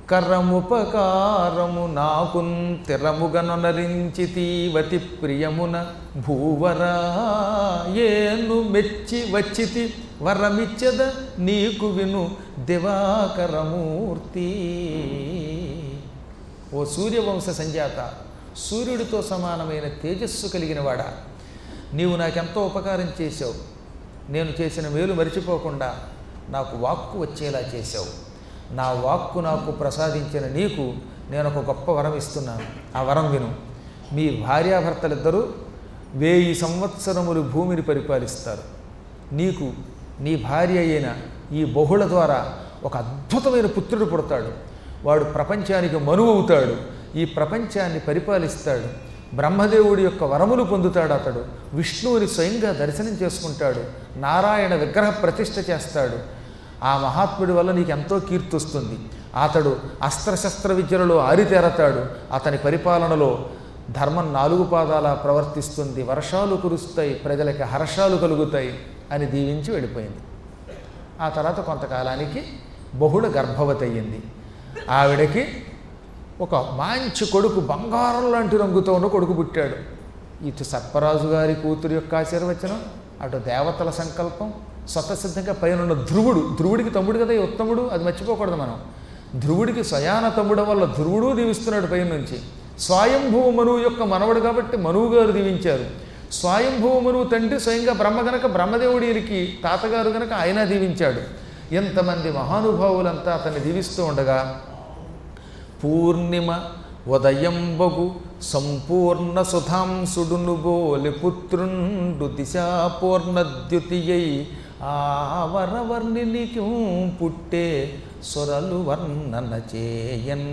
కరముపకారము నాకున్ తిరముగనొనరించితీవతి ప్రియమున భూవరా ఏను మెచ్చి వచ్చితి వరమిచ్చద నీకు విను దివాకరమూర్తి ఓ సూర్యవంశ సంజాత సూర్యుడితో సమానమైన తేజస్సు కలిగిన వాడా నీవు నాకెంతో ఉపకారం చేశావు నేను చేసిన మేలు మరిచిపోకుండా నాకు వాక్కు వచ్చేలా చేశావు నా వాక్కు నాకు ప్రసాదించిన నీకు నేను ఒక గొప్ప వరం ఇస్తున్నాను ఆ వరం విను మీ భార్యాభర్తలిద్దరూ వేయి సంవత్సరములు భూమిని పరిపాలిస్తారు నీకు నీ భార్య అయిన ఈ బహుళ ద్వారా ఒక అద్భుతమైన పుత్రుడు పుడతాడు వాడు ప్రపంచానికి మనువు అవుతాడు ఈ ప్రపంచాన్ని పరిపాలిస్తాడు బ్రహ్మదేవుడి యొక్క వరములు పొందుతాడు అతడు విష్ణువుని స్వయంగా దర్శనం చేసుకుంటాడు నారాయణ విగ్రహ ప్రతిష్ఠ చేస్తాడు ఆ మహాత్ముడి వల్ల నీకు ఎంతో కీర్తి వస్తుంది అతడు అస్త్రశస్త్ర విద్యలలో ఆరితేరతాడు అతని పరిపాలనలో ధర్మం నాలుగు పాదాల ప్రవర్తిస్తుంది వర్షాలు కురుస్తాయి ప్రజలకి హర్షాలు కలుగుతాయి అని దీవించి వెళ్ళిపోయింది ఆ తర్వాత కొంతకాలానికి బహుళ గర్భవతి అయ్యింది ఆవిడకి ఒక మంచి కొడుకు బంగారం లాంటి రంగుతో ఉన్న కొడుకు పుట్టాడు ఇటు సర్పరాజు గారి కూతురు యొక్క ఆశీర్వచనం అటు దేవతల సంకల్పం స్వతసిద్ధంగా పైన ఉన్న ధ్రువుడు ధ్రువుడికి తమ్ముడు కదా ఈ ఉత్తముడు అది మర్చిపోకూడదు మనం ధ్రువుడికి స్వయాన తమ్ముడం వల్ల ధ్రువుడు దీవిస్తున్నాడు పైన నుంచి స్వయంభువ మనువు యొక్క మనవడు కాబట్టి మనువు గారు దీవించారు స్వయంభువ మనువు తండ్రి స్వయంగా బ్రహ్మ గనక బ్రహ్మదేవుడికి తాతగారు గనక ఆయన దీవించాడు ఎంతమంది మహానుభావులంతా అతన్ని దీవిస్తూ ఉండగా పూర్ణిమ ఉదయంబగు సంపూర్ణ సుధాంసుడును బోలి పుత్రుండు దిశాపూర్ణద్యుతియై ఆవరవర్ణినికి పుట్టే సొరలు వర్ణన చేయన్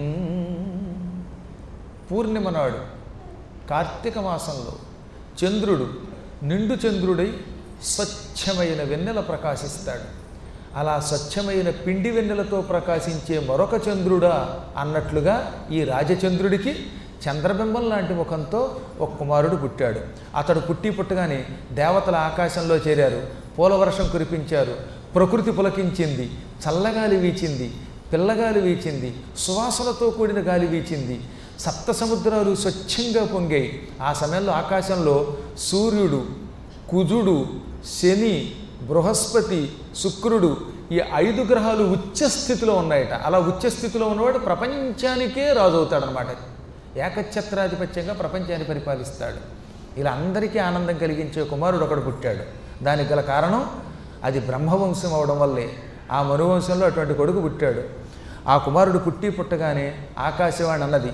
పూర్ణిమ నాడు కార్తీక మాసంలో చంద్రుడు నిండు చంద్రుడై స్వచ్ఛమైన వెన్నెల ప్రకాశిస్తాడు అలా స్వచ్ఛమైన పిండి వెన్నెలతో ప్రకాశించే మరొక చంద్రుడా అన్నట్లుగా ఈ రాజచంద్రుడికి చంద్రబింబం లాంటి ముఖంతో ఒక కుమారుడు పుట్టాడు అతడు పుట్టి పుట్టగానే దేవతల ఆకాశంలో చేరారు పూలవర్షం కురిపించారు ప్రకృతి పులకించింది చల్లగాలి వీచింది పిల్లగాలి వీచింది సువాసనతో కూడిన గాలి వీచింది సప్త సముద్రాలు స్వచ్ఛంగా పొంగాయి ఆ సమయంలో ఆకాశంలో సూర్యుడు కుజుడు శని బృహస్పతి శుక్రుడు ఈ ఐదు గ్రహాలు ఉచ్చస్థితిలో ఉన్నాయట అలా ఉచ్చస్థితిలో ఉన్నవాడు ప్రపంచానికే రాజు అవుతాడనమాట ఏకఛత్రాధిపత్యంగా ప్రపంచాన్ని పరిపాలిస్తాడు ఇలా అందరికీ ఆనందం కలిగించే కుమారుడు ఒకడు పుట్టాడు దానికి గల కారణం అది బ్రహ్మవంశం అవడం వల్లే ఆ మనువంశంలో అటువంటి కొడుకు పుట్టాడు ఆ కుమారుడు పుట్టి పుట్టగానే ఆకాశవాణి అన్నది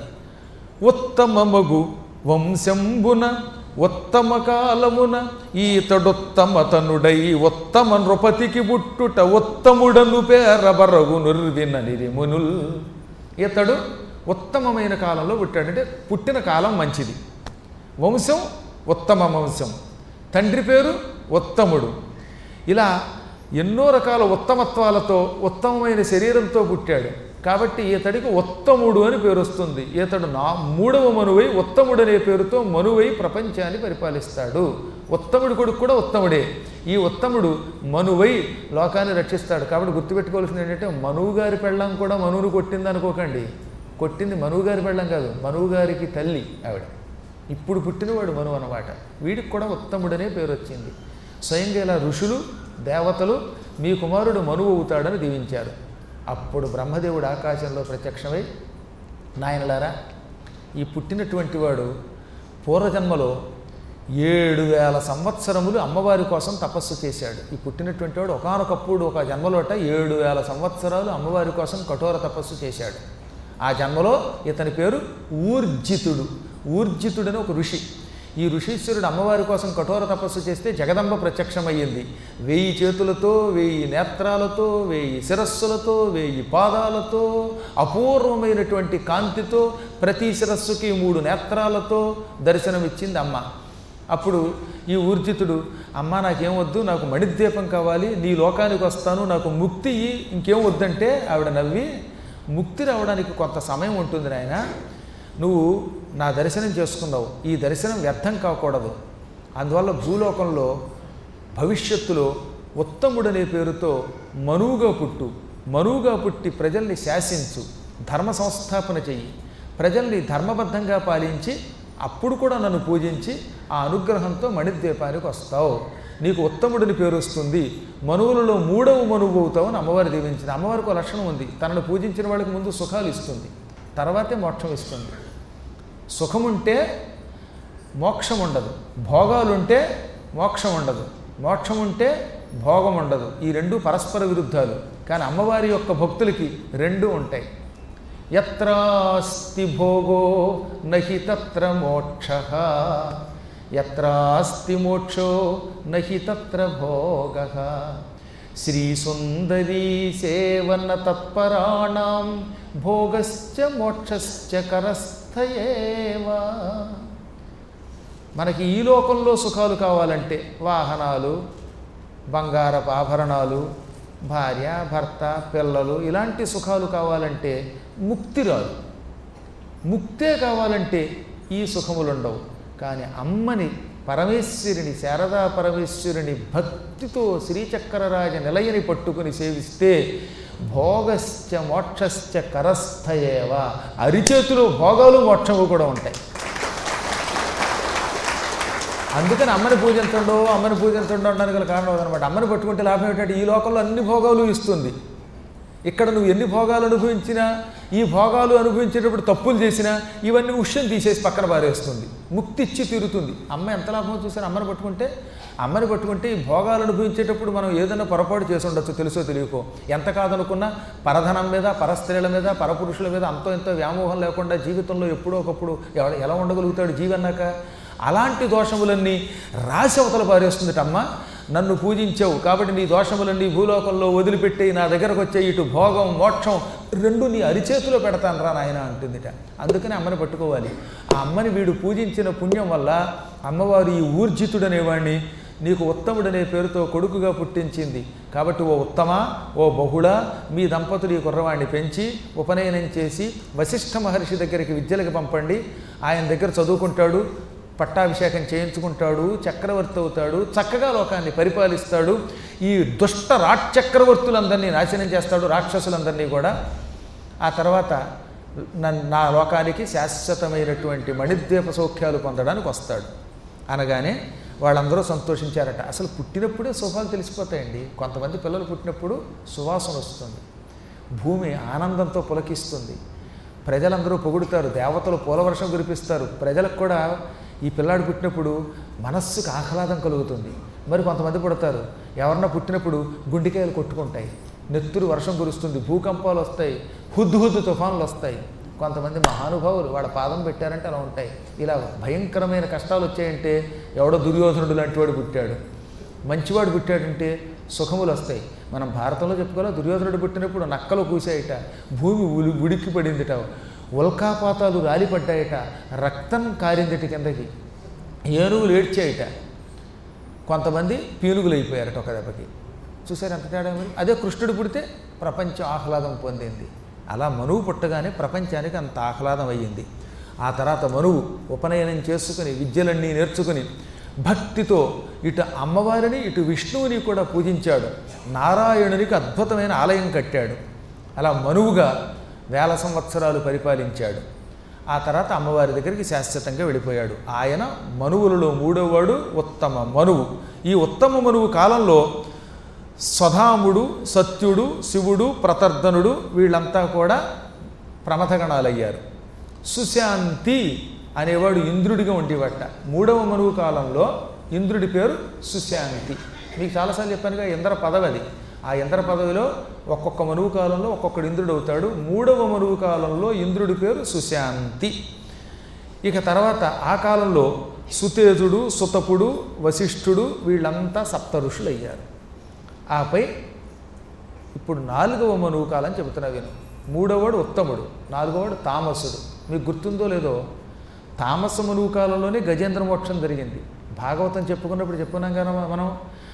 ఉత్తమమగు వంశంబున ఉత్తమ కాలమున ఈతడుత్తమతనుడై ఉత్తమ నృపతికి పుట్టుట ఉత్తముడను పేరబరగు నిర్విన నిరిమునుల్ ఇతడు ఉత్తమమైన కాలంలో పుట్టాడంటే పుట్టిన కాలం మంచిది వంశం ఉత్తమ వంశం తండ్రి పేరు ఉత్తముడు ఇలా ఎన్నో రకాల ఉత్తమత్వాలతో ఉత్తమమైన శరీరంతో పుట్టాడు కాబట్టి ఈతడికి ఉత్తముడు అని పేరు వస్తుంది ఈతడు నా మూడవ మనువై ఉత్తముడు అనే పేరుతో మనువై ప్రపంచాన్ని పరిపాలిస్తాడు ఉత్తముడి కొడుకు కూడా ఉత్తముడే ఈ ఉత్తముడు మనువై లోకాన్ని రక్షిస్తాడు కాబట్టి గుర్తుపెట్టుకోవాల్సింది ఏంటంటే మనువు గారి పెళ్ళం కూడా మనువును కొట్టింది అనుకోకండి కొట్టింది మనువు గారి పెళ్ళం కాదు మనువు గారికి తల్లి ఆవిడ ఇప్పుడు పుట్టినవాడు మనువు అన్నమాట వీడికి కూడా ఉత్తముడనే పేరు వచ్చింది స్వయంగా ఇలా ఋషులు దేవతలు మీ కుమారుడు మనువు అవుతాడని దీవించారు అప్పుడు బ్రహ్మదేవుడు ఆకాశంలో ప్రత్యక్షమై నాయనలారా ఈ పుట్టినటువంటి వాడు పూర్వజన్మలో ఏడు వేల సంవత్సరములు అమ్మవారి కోసం తపస్సు చేశాడు ఈ పుట్టినటువంటి వాడు ఒకనొకప్పుడు ఒక జన్మలోట ఏడు వేల సంవత్సరాలు అమ్మవారి కోసం కఠోర తపస్సు చేశాడు ఆ జన్మలో ఇతని పేరు ఊర్జితుడు ఊర్జితుడని ఒక ఋషి ఈ ఋషీశ్వరుడు అమ్మవారి కోసం కఠోర తపస్సు చేస్తే జగదంబ ప్రత్యక్షమయ్యింది వెయ్యి చేతులతో వెయ్యి నేత్రాలతో వెయ్యి శిరస్సులతో వెయ్యి పాదాలతో అపూర్వమైనటువంటి కాంతితో ప్రతి శిరస్సుకి మూడు నేత్రాలతో దర్శనమిచ్చింది అమ్మ అప్పుడు ఈ ఊర్జితుడు అమ్మ నాకేం వద్దు నాకు మణిద్వీపం కావాలి నీ లోకానికి వస్తాను నాకు ముక్తి ఇయ్యి, ఇంకేం వద్దంటే ఆవిడ నవ్వి ముక్తి రావడానికి కొంత సమయం ఉంటుంది నాయన నువ్వు నా దర్శనం చేసుకున్నావు ఈ దర్శనం వ్యర్థం కాకూడదు అందువల్ల భూలోకంలో భవిష్యత్తులో ఉత్తముడనే పేరుతో మనువుగా పుట్టు మనువుగా పుట్టి ప్రజల్ని శాసించు ధర్మ సంస్థాపన చెయ్యి ప్రజల్ని ధర్మబద్ధంగా పాలించి అప్పుడు కూడా నన్ను పూజించి ఆ అనుగ్రహంతో మణిద్వీపానికి వస్తావు నీకు ఉత్తముడిని పేరు వస్తుంది మనువులలో మూడవ మనువు అవుతావు అని అమ్మవారు దీవించింది అమ్మవారికి ఒక లక్షణం ఉంది తనను పూజించిన వాళ్ళకి ముందు సుఖాలు ఇస్తుంది తర్వాతే మోక్షం ఇస్తుంది సుఖముంటే మోక్షం ఉండదు భోగాలుంటే మోక్షం ఉండదు మోక్షం ఉంటే భోగం ఉండదు ఈ రెండు పరస్పర విరుద్ధాలు కానీ అమ్మవారి యొక్క భక్తులకి రెండు ఉంటాయి ఎత్రాస్తి భోగో నహి తత్ర మోక్ష ఎత్రాస్తి మోక్షో నహి తత్ర భోగ శ్రీసుందరీ సేవన తత్పరాణం భోగశ్చ మోక్షశ్చ కరస్థయేవా మనకి ఈ లోకంలో సుఖాలు కావాలంటే వాహనాలు బంగారపు ఆభరణాలు భార్య భర్త పిల్లలు ఇలాంటి సుఖాలు కావాలంటే ముక్తి రాదు ముక్తే కావాలంటే ఈ సుఖములు ఉండవు కానీ అమ్మని పరమేశ్వరిని శారదా పరమేశ్వరుని భక్తితో శ్రీచక్రరాజ నిలయని పట్టుకుని సేవిస్తే భోగశ్చ మోక్షశ్చ కరస్థయేవ అరిచేతిలో భోగాలు మోక్షము కూడా ఉంటాయి అందుకని అమ్మని పూజించండు అమ్మని పూజించండు అనడానికి గల కారణం అదనమాట అమ్మని పట్టుకుంటే లాభం ఏంటంటే ఈ లోకంలో అన్ని భోగాలు ఇస్తుంది ఇక్కడ నువ్వు ఎన్ని భోగాలు అనుభవించినా ఈ భోగాలు అనుభవించేటప్పుడు తప్పులు చేసినా ఇవన్నీ ఉష్యం తీసేసి పక్కన పారేస్తుంది ముక్తి ఇచ్చి తీరుతుంది అమ్మ ఎంత లాభం చూసారు అమ్మని పట్టుకుంటే అమ్మని పట్టుకుంటే ఈ భోగాలు అనుభవించేటప్పుడు మనం ఏదైనా పొరపాటు చేసి ఉండొచ్చు తెలుసో తెలియకో ఎంత కాదనుకున్నా పరధనం మీద పరస్త్రీల మీద పరపురుషుల మీద అంతో ఎంతో వ్యామోహం లేకుండా జీవితంలో ఎప్పుడో ఒకప్పుడు ఎవ- ఎలా ఉండగలుగుతాడు జీవి అన్నాక అలాంటి దోషములన్నీ రాసి అవతల పారేస్తుందిట అమ్మ నన్ను పూజించావు కాబట్టి నీ దోషములన్నీ భూలోకంలో వదిలిపెట్టి నా దగ్గరకు వచ్చే ఇటు భోగం మోక్షం రెండు నీ అరిచేతిలో పెడతాను రా నాయన అంటుందిట అందుకని అమ్మని పట్టుకోవాలి ఆ అమ్మని వీడు పూజించిన పుణ్యం వల్ల అమ్మవారు ఈ ఊర్జితుడనేవాడిని నీకు ఉత్తముడనే పేరుతో కొడుకుగా పుట్టించింది కాబట్టి ఓ ఉత్తమ ఓ బహుళ మీ దంపతులు ఈ కుర్రవాణ్ణి పెంచి ఉపనయనం చేసి వశిష్ఠ మహర్షి దగ్గరికి విద్యలకు పంపండి ఆయన దగ్గర చదువుకుంటాడు పట్టాభిషేకం చేయించుకుంటాడు చక్రవర్తి అవుతాడు చక్కగా లోకాన్ని పరిపాలిస్తాడు ఈ దుష్ట రాచక్రవర్తులందరినీ నాశనం చేస్తాడు రాక్షసులందరినీ కూడా ఆ తర్వాత నన్- నా లోకానికి శాశ్వతమైనటువంటి మణిద్వీప సౌఖ్యాలు పొందడానికి వస్తాడు అనగానే వాళ్ళందరూ సంతోషించారట అసలు పుట్టినప్పుడే శుభాలు తెలిసిపోతాయండి కొంతమంది పిల్లలు పుట్టినప్పుడు సువాసన వస్తుంది భూమి ఆనందంతో పులకిస్తుంది ప్రజలందరూ పొగుడుతారు దేవతలు పూలవర్షం కురిపిస్తారు ప్రజలకు కూడా ఈ పిల్లాడు పుట్టినప్పుడు మనస్సుకు ఆహ్లాదం కలుగుతుంది మరి కొంతమంది పుడతారు ఎవరన్నా పుట్టినప్పుడు గుండెకాయలు కొట్టుకుంటాయి నెత్తురు వర్షం కురుస్తుంది భూకంపాలు వస్తాయి హుద్దు హుద్దు తుఫాన్లు వస్తాయి కొంతమంది మహానుభావులు వాళ్ళ పాదం పెట్టారంటే అలా ఉంటాయి ఇలా భయంకరమైన కష్టాలు వచ్చాయంటే ఎవడో దుర్యోధనుడు లాంటి వాడు పుట్టాడు మంచివాడు పుట్టాడంటే సుఖములు వస్తాయి మనం భారతంలో చెప్పుకోవాలి దుర్యోధనుడు పుట్టినప్పుడు నక్కలు కూసాయట భూమి ఉలి ఉడికి పడిందిట ఉల్కాపాతాలు రాలిపడ్డాయట రక్తం కారిందిట కిందకి ఏనుగులు ఏడ్చాయట కొంతమంది పీనుగులు అయిపోయారట ఒక దెబ్బకి చూసారు ఎంత తేడా మరి అదే కృష్ణుడు పుడితే ప్రపంచం ఆహ్లాదం పొందింది అలా మనువు పుట్టగానే ప్రపంచానికి అంత ఆహ్లాదం అయ్యింది ఆ తర్వాత మనువు ఉపనయనం చేసుకుని విద్యలన్నీ నేర్చుకుని భక్తితో ఇటు అమ్మవారిని ఇటు విష్ణువుని కూడా పూజించాడు నారాయణునికి అద్భుతమైన ఆలయం కట్టాడు అలా మనువుగా వేల సంవత్సరాలు పరిపాలించాడు ఆ తర్వాత అమ్మవారి దగ్గరికి శాశ్వతంగా వెళ్ళిపోయాడు ఆయన మనువులలో మూడోవాడు ఉత్తమ మనువు ఈ ఉత్తమ మనువు కాలంలో స్వధాముడు సత్యుడు శివుడు ప్రతర్ధనుడు వీళ్ళంతా కూడా ప్రమథగణాలయ్యారు సుశాంతి అనేవాడు ఇంద్రుడిగా ఉండేవట మూడవ మనువు కాలంలో ఇంద్రుడి పేరు సుశాంతి మీకు చాలాసార్లు చెప్పానుగా ఇంద్ర పదవి అది ఆ ఇంద్ర పదవిలో ఒక్కొక్క మనువు కాలంలో ఒక్కొక్కడు ఇంద్రుడు అవుతాడు మూడవ మనువు కాలంలో ఇంద్రుడి పేరు సుశాంతి ఇక తర్వాత ఆ కాలంలో సుతేజుడు సుతపుడు వశిష్ఠుడు వీళ్ళంతా సప్త ఋషులు అయ్యారు ఆపై ఇప్పుడు నాలుగవ మనువు కాలం చెబుతున్నా విను మూడవవాడు ఉత్తముడు నాలుగవవాడు తామసుడు మీకు గుర్తుందో లేదో తామస మనువు కాలంలోనే గజేంద్ర మోక్షం జరిగింది భాగవతం చెప్పుకున్నప్పుడు చెప్పుకున్నాం కదా మనం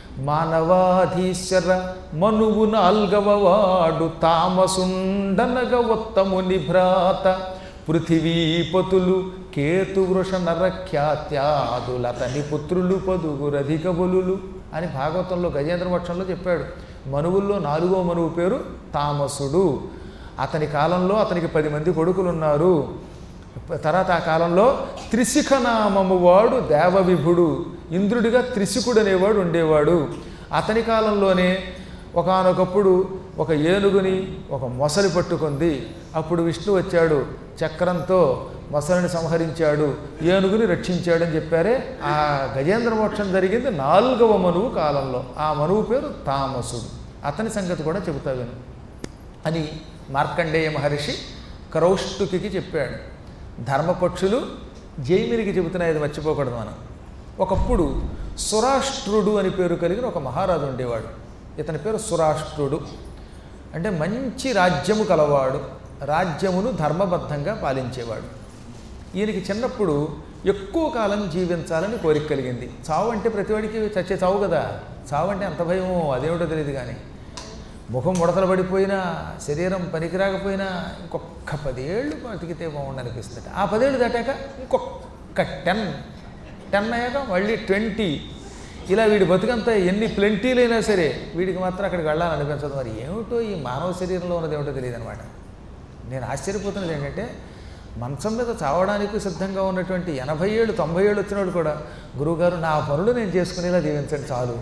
మానవాధీశ్వర మనువు నాల్గవవాడు తామసుండనగ ఉత్తముని భ్రాత పృథివీపతులు కేతువృష నరఖ్యాత్యాదులతని పుత్రులు పదుగురధిక బలులు అని భాగవతంలో గజేంద్ర మోక్షంలో చెప్పాడు మనువుల్లో నాలుగో మనువు పేరు తామసుడు అతని కాలంలో అతనికి పది మంది కొడుకులు ఉన్నారు తర్వాత ఆ కాలంలో త్రిశిఖనామము వాడు దేవవిభుడు ఇంద్రుడిగా త్రిశికుడు అనేవాడు ఉండేవాడు అతని కాలంలోనే ఒకానొకప్పుడు ఒక ఏనుగుని ఒక మొసలి పట్టుకుంది అప్పుడు విష్ణు వచ్చాడు చక్రంతో మొసలిని సంహరించాడు ఏనుగుని రక్షించాడని చెప్పారే ఆ గజేంద్ర మోక్షం జరిగింది నాలుగవ మనువు కాలంలో ఆ మనువు పేరు తామసుడు అతని సంగతి కూడా చెబుతా విను అని మార్కండేయ మహర్షి క్రౌష్టుకి చెప్పాడు ధర్మపక్షులు జైమినికి చెబుతున్నాయి అది మర్చిపోకూడదు మనం ఒకప్పుడు సురాష్ట్రుడు అని పేరు కలిగిన ఒక మహారాజు ఉండేవాడు ఇతని పేరు సురాష్ట్రుడు అంటే మంచి రాజ్యము కలవాడు రాజ్యమును ధర్మబద్ధంగా పాలించేవాడు ఈయనకి చిన్నప్పుడు ఎక్కువ కాలం జీవించాలని కోరిక కలిగింది చావు అంటే ప్రతివాడికి చచ్చే చావు కదా చావు అంటే అంత భయమో అదేమిటో తెలియదు కానీ ముఖం ముడతలు పడిపోయినా శరీరం పనికిరాకపోయినా ఇంకొక పదేళ్ళు బతికితే బాగుండనిపిస్తుంది ఆ పదేళ్ళు దాటాక ఇంకొక టెన్ టెన్ అయ్యాక మళ్ళీ ట్వంటీ ఇలా వీడి బతుకంతా ఎన్ని ప్లెంటీలైనా సరే వీడికి మాత్రం అక్కడికి వెళ్ళాలనిపించదు మరి ఏమిటో ఈ మానవ శరీరంలో ఉన్నది ఏమిటో తెలియదు అనమాట నేను ఆశ్చర్యపోతున్నది ఏంటంటే మంచం మీద చావడానికి సిద్ధంగా ఉన్నటువంటి ఎనభై ఏళ్ళు తొంభై ఏళ్ళు వచ్చినోడు కూడా గురువుగారు నా పనులు నేను చేసుకునేలా దీవించండి చాలు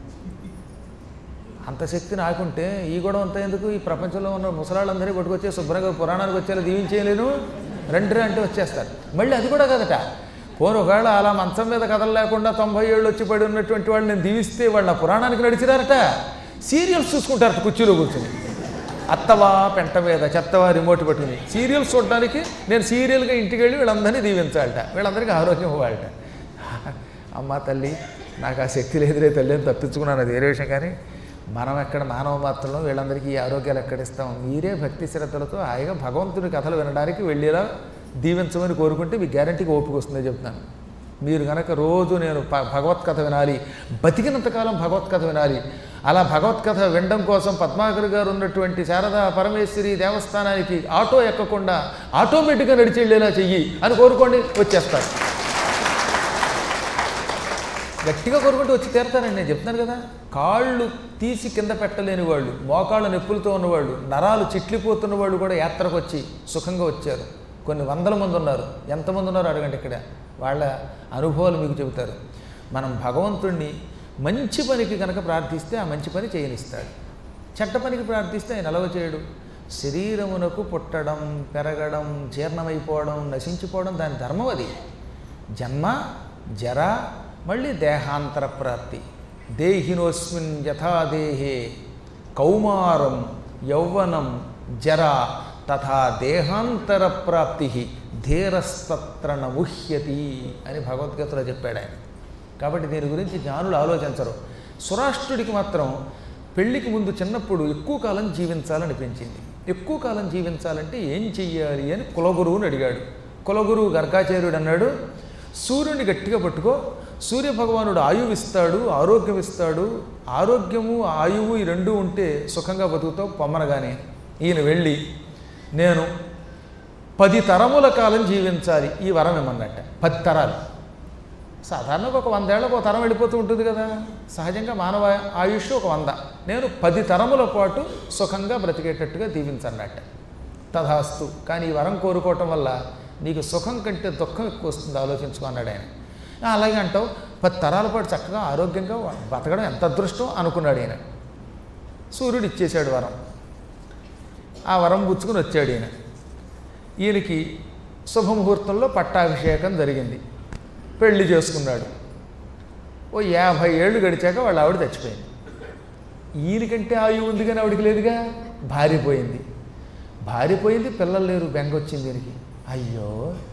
అంత శక్తి నాకుంటే ఈ గొడవ అంతా ఎందుకు ఈ ప్రపంచంలో ఉన్న ముసలాళ్ళందరినీ కొట్టుకొచ్చే శుభ్రంగా పురాణానికి వచ్చేలా దీవించేయలేను రండి అంటే వచ్చేస్తారు మళ్ళీ అది కూడా కదట పోను ఒకవేళ అలా మంచం మీద కథలు లేకుండా తొంభై ఏళ్ళు వచ్చి పడి ఉన్నటువంటి వాళ్ళు నేను దీవిస్తే వాళ్ళ పురాణానికి నడిచినారట సీరియల్స్ చూసుకుంటారట కుర్చీలో కూర్చొని అత్తవా పెంట మీద చెత్తవా రిమోట్ పట్టుకుని సీరియల్స్ చూడడానికి నేను సీరియల్గా ఇంటికి వెళ్ళి వీళ్ళందరినీ దీవించాలట వీళ్ళందరికీ ఆరోగ్యం ఇవ్వాలట అమ్మ తల్లి నాకు ఆ శక్తి లేదులే తల్లి అని తప్పించుకున్నాను అది వేరే విషయం కానీ మనం ఎక్కడ మానవ మాత్రంలో వీళ్ళందరికీ ఈ ఆరోగ్యాలు ఎక్కడిస్తాం మీరే భక్తి శ్రద్ధలతో హాయిగా భగవంతుని కథలు వినడానికి వెళ్ళేలా దీవించమని కోరుకుంటే మీకు గ్యారంటీగా ఓపిక వస్తుందని చెప్తున్నాను మీరు కనుక రోజు నేను ప భగవత్కథ వినాలి బతికినంతకాలం భగవత్కథ వినాలి అలా భగవత్కథ వినడం కోసం పద్మాకర్ గారు ఉన్నటువంటి శారదా పరమేశ్వరి దేవస్థానానికి ఆటో ఎక్కకుండా ఆటోమేటిక్గా నడిచి వెళ్ళేలా చెయ్యి అని కోరుకోండి వచ్చేస్తారు గట్టిగా కోరుకుంటూ వచ్చి తీరతారండి నేను చెప్తున్నాను కదా కాళ్ళు తీసి కింద పెట్టలేని వాళ్ళు మోకాళ్ళ నొప్పులతో ఉన్నవాళ్ళు నరాలు చిట్లిపోతున్న వాళ్ళు కూడా యాత్రకు వచ్చి సుఖంగా వచ్చారు కొన్ని వందల మంది ఉన్నారు ఎంతమంది ఉన్నారు అడగండి ఇక్కడ వాళ్ళ అనుభవాలు మీకు చెబుతారు మనం భగవంతుణ్ణి మంచి పనికి కనుక ప్రార్థిస్తే ఆ మంచి పని చేయనిస్తాడు చెడ్డ పనికి ప్రార్థిస్తే ఆయన అలవ చేయడు శరీరమునకు పుట్టడం పెరగడం జీర్ణమైపోవడం నశించిపోవడం దాని ధర్మం అది జన్మ జర మళ్ళీ దేహాంతర ప్రాప్తి దేహినోస్మిన్ యథాదేహే కౌమారం యౌవనం జర తథా దేహాంతర ప్రాప్తి ధీరస్తత్ర నముహ్యతి అని భగవద్గీతలో చెప్పాడు ఆయన కాబట్టి దీని గురించి జ్ఞానులు ఆలోచించరు సురాష్ట్రుడికి మాత్రం పెళ్లికి ముందు చిన్నప్పుడు ఎక్కువ కాలం జీవించాలనిపించింది ఎక్కువ కాలం జీవించాలంటే ఏం చెయ్యాలి అని కులగురువుని అడిగాడు కులగురువు గర్గాచార్యుడు అన్నాడు సూర్యుని గట్టిగా పట్టుకో సూర్య భగవానుడు ఆయువు ఇస్తాడు ఆరోగ్యం ఇస్తాడు ఆరోగ్యము ఆయువు ఈ రెండు ఉంటే సుఖంగా బతుకుతావు పొమ్మనగానే ఈయన వెళ్ళి నేను పది తరముల కాలం జీవించాలి ఈ వరం ఇమ్మన్నట్ట పది తరాలు సాధారణంగా ఒక వందేళ్లకు ఒక తరం వెళ్ళిపోతూ ఉంటుంది కదా సహజంగా మానవ ఆయుష్ ఒక వంద నేను పది తరముల పాటు సుఖంగా బ్రతికేటట్టుగా దీవించన్నట్ట తథాస్తు కానీ ఈ వరం కోరుకోవటం వల్ల నీకు సుఖం కంటే దుఃఖం ఎక్కువ వస్తుంది ఆలోచించుకున్నాడు ఆయన "ఆ, అలాగే అంటావు పది తరాల పాటు చక్కగా ఆరోగ్యంగా బతకడం ఎంత అదృష్టం అనుకున్నాడు ఆయన సూర్యుడు ఇచ్చేశాడు వరం ఆ వరం పుచ్చుకుని వచ్చాడు ఈయన ఈయనకి శుభముహూర్తంలో పట్టాభిషేకం జరిగింది పెళ్లి చేసుకున్నాడు ఓ యాభై ఏళ్ళు గడిచాక వాళ్ళ ఆవిడ చచ్చిపోయింది ఈయనకంటే ఆయువు ఉంది కానీ ఆవిడకి లేదుగా భార్య పోయింది భార్య పోయింది పిల్లలు లేరు బెంగ వచ్చింది దీనికి అయ్యో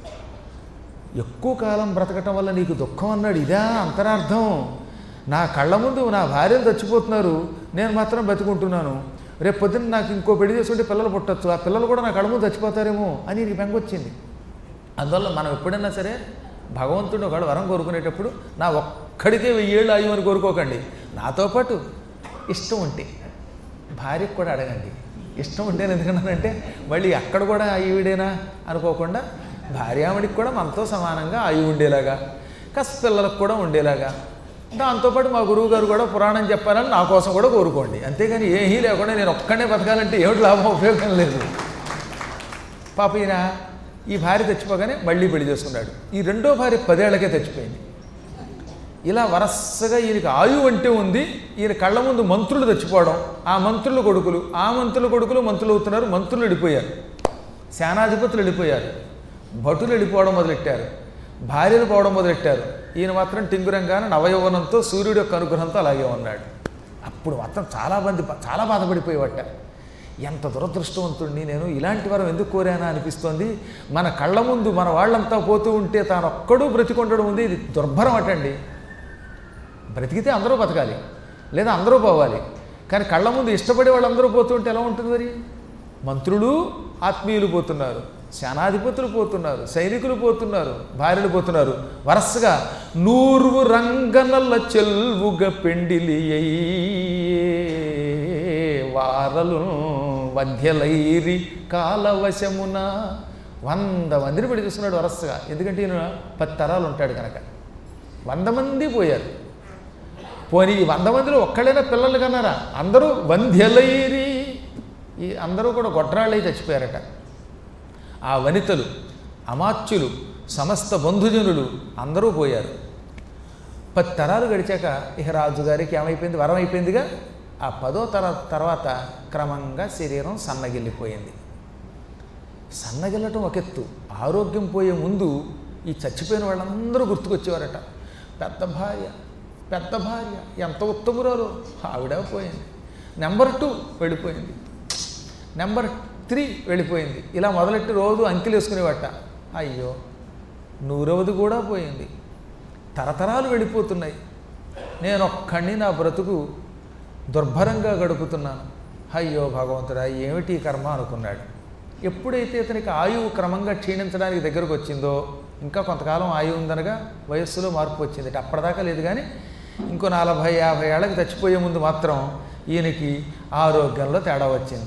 ఎక్కువ కాలం బ్రతకటం వల్ల నీకు దుఃఖం అన్నాడు ఇదా అంతరార్థం నా కళ్ళ ముందు నా భార్యలు చచ్చిపోతున్నారు నేను మాత్రం బతుకుంటున్నాను రేపు పొద్దున్న నాకు ఇంకో పెళ్లి చేసుకుంటే పిల్లలు పుట్టచ్చు ఆ పిల్లలు కూడా నా కళ్ళ ముందు చచ్చిపోతారేమో అని నీకు బెంగ వచ్చింది అందువల్ల మనం ఎప్పుడైనా సరే భగవంతుడు ఒకడు వరం కోరుకునేటప్పుడు నా ఒక్కడికే వెయ్యేళ్ళు ఆయువు అని కోరుకోకండి నాతో పాటు ఇష్టం ఉంటే భార్యకు కూడా అడగండి ఇష్టం ఉంటే ఎందుకన్నానంటే మళ్ళీ అక్కడ కూడా ఈవిడేనా అనుకోకుండా భార్యామణికి కూడా మనతో సమానంగా ఆయువు ఉండేలాగా కాస్త పిల్లలకు కూడా ఉండేలాగా దాంతోపాటు మా గురువు గారు కూడా పురాణం చెప్పాలని నా కోసం కూడా కోరుకోండి అంతేగాని ఏమీ లేకుండా నేను ఒక్కడే బతకాలంటే ఏమిటి లాభం ఉపయోగం లేదు పాప ఈయన ఈ భార్య తెచ్చిపోగానే మళ్ళీ పెళ్లి చేసుకున్నాడు ఈ రెండో భార్య పదేళ్లకే తెచ్చిపోయింది ఇలా వరసగా ఈయనకి ఆయువు అంటే ఉంది ఈయన కళ్ళ ముందు మంత్రులు తెచ్చిపోవడం ఆ మంత్రుల కొడుకులు ఆ మంత్రుల కొడుకులు మంత్రులు అవుతున్నారు మంత్రులు వెళ్ళిపోయారు సేనాధిపతులు వెళ్ళిపోయారు భటులు వెళ్ళిపోవడం మొదలెట్టారు భార్యలు పోవడం మొదలెట్టారు ఈయన మాత్రం టింగురంగానే నవయౌవనంతో సూర్యుడి యొక్క అనుగ్రహంతో అలాగే ఉన్నాడు అప్పుడు మాత్రం చాలా మంది చాలా బాధపడిపోయేవట ఎంత దురదృష్టవంతుడిని నేను ఇలాంటి వరం ఎందుకు కోరానా అనిపిస్తోంది మన కళ్ళ ముందు మన వాళ్ళంతా పోతూ ఉంటే తాను ఒక్కడూ బ్రతికొండడం ఉంది ఇది దుర్భరం అటండి బ్రతికితే అందరూ బతకాలి లేదా అందరూ పోవాలి కానీ కళ్ళ ముందు ఇష్టపడే వాళ్ళందరూ పోతుంటే ఎలా ఉంటుంది మరి మంత్రులు ఆత్మీయులు పోతున్నారు సేనాధిపతులు పోతున్నారు సైనికులు పోతున్నారు భార్యలు పోతున్నారు వరసగా నూర్వు రంగనల్ల చెల్వుగ పెండిలి వారలు వధ్యలైరి కాలవశమున వంద మందిని పెళ్లి చూస్తున్నాడు వరసగా ఎందుకంటే ఈయన పది తరాలు ఉంటాడు కనుక వంద మంది పోయారు పోనీ ఈ వంద మందిలో ఒక్కళ్ళైనా పిల్లలు కన్నారా అందరూ వంధ్యలైరి ఈ అందరూ కూడా గొడ్రాళ్ళై చచ్చిపోయారట ఆ వనితలు అమాత్యులు సమస్త బంధుజనులు అందరూ పోయారు పది తరాలు గడిచాక ఇక రాజుగారికి ఏమైపోయింది వరం అయిపోయిందిగా ఆ పదో తర తర్వాత క్రమంగా శరీరం సన్నగిల్లిపోయింది సన్నగిల్లటం ఒక ఎత్తు ఆరోగ్యం పోయే ముందు ఈ చచ్చిపోయిన వాళ్ళందరూ గుర్తుకొచ్చేవారట పెద్ద భార్య పెద్ద భార్య ఎంత ఉత్తమురాలు ఆవిడ పోయింది నెంబర్ టూ వెళ్ళిపోయింది నెంబర్ త్రీ వెళ్ళిపోయింది ఇలా మొదలెట్టి రోజు అంకెలు వేసుకునేవట అయ్యో నూరవది కూడా పోయింది తరతరాలు వెళ్ళిపోతున్నాయి నేను ఒక్కడిని నా బ్రతుకు దుర్భరంగా గడుపుతున్నాను అయ్యో భగవంతుడా ఏమిటి ఈ కర్మ అనుకున్నాడు ఎప్పుడైతే ఇతనికి ఆయువు క్రమంగా క్షీణించడానికి దగ్గరకు వచ్చిందో ఇంకా కొంతకాలం ఆయువు ఉందనగా వయస్సులో మార్పు వచ్చింది అప్పటిదాకా లేదు కానీ ఇంకో నలభై యాభై ఏళ్ళకి చచ్చిపోయే ముందు మాత్రం ఈయనకి ఆరోగ్యంలో తేడా వచ్చింది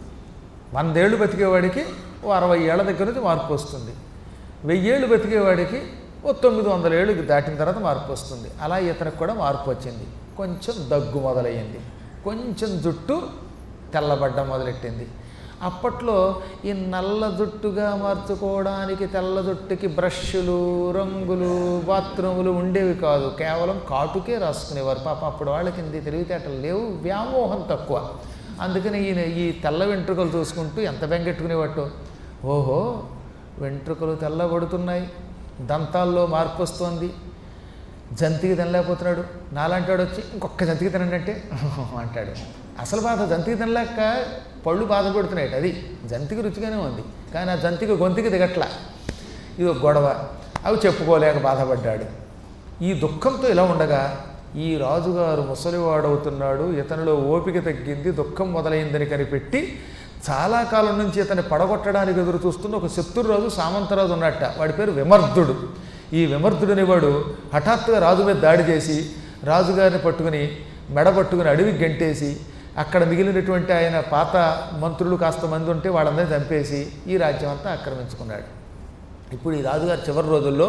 వందేళ్ళు బతికేవాడికి ఓ అరవై ఏళ్ళ దగ్గర నుంచి మార్పు వస్తుంది వెయ్యేళ్ళు బతికేవాడికి ఓ తొమ్మిది వందల ఏళ్ళు దాటిన తర్వాత మార్పు వస్తుంది అలా ఇతనికి కూడా మార్పు వచ్చింది కొంచెం దగ్గు మొదలయ్యింది కొంచెం జుట్టు తెల్లబడ్డం మొదలెట్టింది అప్పట్లో ఈ నల్ల జుట్టుగా మార్చుకోవడానికి తెల్ల జుట్టుకి బ్రష్లు రంగులు బాత్రూములు ఉండేవి కాదు కేవలం కాటుకే రాసుకునేవారు పాప అప్పుడు వాళ్ళకి ఇంత తెలివితేటలు లేవు వ్యామోహం తక్కువ అందుకని ఈయన ఈ తెల్ల వెంట్రుకలు చూసుకుంటూ ఎంత బెంగెట్టుకునేవాటో ఓహో వెంట్రుకలు తెల్లబడుతున్నాయి దంతాల్లో మార్పు వస్తోంది జంతికి తినలేకపోతున్నాడు నాలాంటి వాడు వచ్చి ఇంకొక జంతికి తినండి అంటే అంటాడు అసలు బాధ జంతికి తినలేక పళ్ళు బాధ పెడుతున్నాయి అది జంతికి రుచిగానే ఉంది కానీ ఆ జంతికి గొంతుకి దిగట్లా ఇది ఒక గొడవ అవి చెప్పుకోలేక బాధపడ్డాడు ఈ దుఃఖంతో ఇలా ఉండగా ఈ రాజుగారు ముసలివాడవుతున్నాడు ఇతనిలో ఓపిక తగ్గింది దుఃఖం మొదలైందని కనిపెట్టి చాలా కాలం నుంచి ఇతన్ని పడగొట్టడానికి ఎదురు చూస్తున్న ఒక శత్రురాజు సామంతరాజు ఉన్నట్ట వాడి పేరు విమర్ధుడు ఈ విమర్ధుడని వాడు హఠాత్తుగా రాజు మీద దాడి చేసి రాజుగారిని పట్టుకుని మెడ పట్టుకుని అడవికి గంటేసి అక్కడ మిగిలినటువంటి ఆయన పాత మంత్రులు కాస్త మంది ఉంటే వాళ్ళందరినీ చంపేసి ఈ రాజ్యం అంతా ఆక్రమించుకున్నాడు ఇప్పుడు ఈ రాజుగారి చివరి రోజుల్లో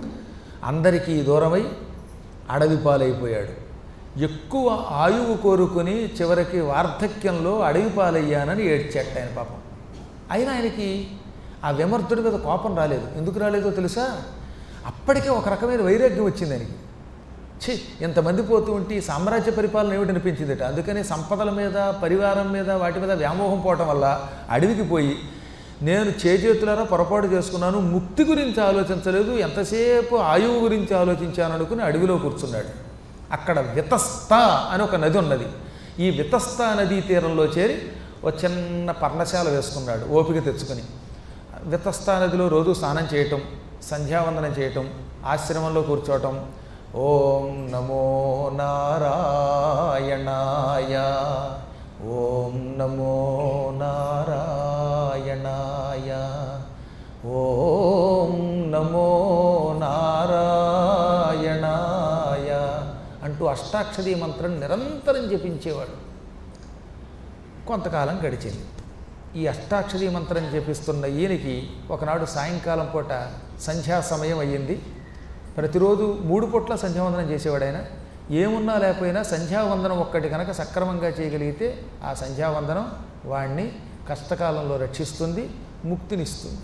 అందరికీ దూరమై అడవి పాలైపోయాడు ఎక్కువ ఆయువు కోరుకుని చివరికి వార్ధక్యంలో అడవి పాలయ్యానని ఏడ్చాట ఆయన పాపం అయినా ఆయనకి ఆ విమర్తుడి మీద కోపం రాలేదు ఎందుకు రాలేదో తెలుసా అప్పటికే ఒక రకమైన వైరాగ్యం వచ్చింది ఆయనకి ఛీ ఇంతమంది పోతూ ఉంటే ఈ సామ్రాజ్య పరిపాలన ఏమిటి అనిపించిందట అందుకని సంపదల మీద పరివారం మీద వాటి మీద వ్యామోహం పోవటం వల్ల అడవికి పోయి నేను చేజేతులారా పొరపాటు చేసుకున్నాను ముక్తి గురించి ఆలోచించలేదు ఎంతసేపు ఆయువు గురించి ఆలోచించాను అనుకుని అడవిలో కూర్చున్నాడు అక్కడ వితస్త అని ఒక నది ఉన్నది ఈ వితస్త నదీ తీరంలో చేరి ఒక చిన్న పర్ణశాల వేసుకున్నాడు ఓపిక తెచ్చుకొని వితస్తా నదిలో రోజు స్నానం చేయటం సంధ్యావందనం చేయటం ఆశ్రమంలో కూర్చోవటం ఓం నమో నారాయణాయ ఓం నమో నారాయణాయ ఓం నమో నారాయణాయ అంటూ అష్టాక్షరీ మంత్రం నిరంతరం జపించేవాడు కొంతకాలం గడిచింది ఈ అష్టాక్షరీ మంత్రం జపిస్తున్న ఈయనకి ఒకనాడు సాయంకాలం పూట సంధ్యా సమయం అయ్యింది ప్రతిరోజు మూడు పూట్ల సంధ్యావందనం చేసేవాడు ఆయన ఏమున్నా లేకపోయినా సంధ్యావందనం ఒక్కటి కనుక సక్రమంగా చేయగలిగితే ఆ సంధ్యావందనం వాణ్ణి కష్టకాలంలో రక్షిస్తుంది ముక్తినిస్తుంది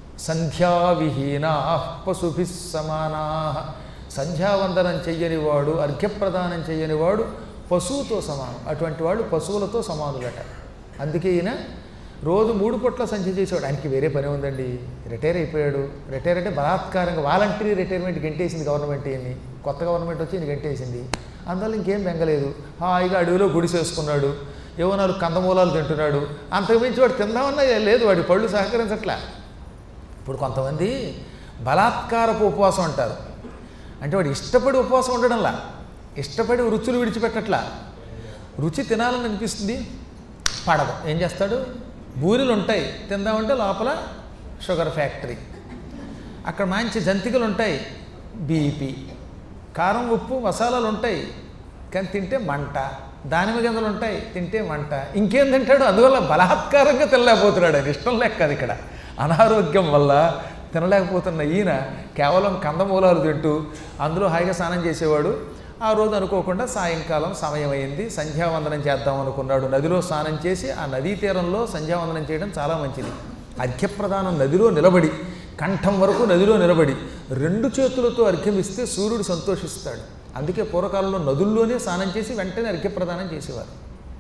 సంధ్యావిహీనా పశుభి సమానా సంధ్యావందనం చెయ్యనివాడు అర్ఘ్యప్రదానం చెయ్యనివాడు పశువుతో సమానం అటువంటి వాడు పశువులతో సమానులట అందుకే ఈయన రోజు మూడు పొట్ల సంధ్య చేసేవాడు ఆయనకి వేరే పని ఉందండి రిటైర్ అయిపోయాడు రిటైర్ అంటే బలాత్కారంగా వాలంటరీ రిటైర్మెంట్ గంటేసింది గవర్నమెంట్ ఈయన్ని కొత్త గవర్నమెంట్ వచ్చి ఈయన గంటేసింది అందువల్ల ఇంకేం బెంగలేదు హాయిగా అడవిలో గుడిసేసుకున్నాడు ఏవో నాలుగు కందమూలాలు తింటున్నాడు అంతకుమించి వాడు తిందామన్నా లేదు వాడి పళ్ళు సహకరించట్లే ఇప్పుడు కొంతమంది బలాత్కారపు ఉపవాసం అంటారు అంటే వాడు ఇష్టపడి ఉపవాసం ఉండడంలా ఇష్టపడి రుచులు విడిచిపెట్టట్లా రుచి తినాలని అనిపిస్తుంది పడదు ఏం చేస్తాడు బూరెలు ఉంటాయి తిందామంటే లోపల షుగర్ ఫ్యాక్టరీ అక్కడ మంచి జంతికలు ఉంటాయి బీపీ కారం ఉప్పు మసాలాలు ఉంటాయి కానీ తింటే మంట దానిమ్మ గింజలు ఉంటాయి తింటే మంట ఇంకేం తింటాడు అందువల్ల బలాత్కారంగా తినలేకపోతున్నాడు ఆయన ఇష్టం లెక్క అది ఇక్కడ అనారోగ్యం వల్ల తినలేకపోతున్న ఈయన కేవలం కందమూలాలు తింటూ అందులో హాయిగా స్నానం చేసేవాడు ఆ రోజు అనుకోకుండా సాయంకాలం సమయం అయింది సంధ్యావందనం చేద్దాం అనుకున్నాడు నదిలో స్నానం చేసి ఆ నదీ తీరంలో సంధ్యావందనం చేయడం చాలా మంచిది అర్ఘ్యప్రదానం నదిలో నిలబడి కంఠం వరకు నదిలో నిలబడి రెండు చేతులతో అర్ఘ్యమిస్తే సూర్యుడు సంతోషిస్తాడు అందుకే పూర్వకాలంలో నదుల్లోనే స్నానం చేసి వెంటనే అర్ఘ్యప్రదానం చేసేవారు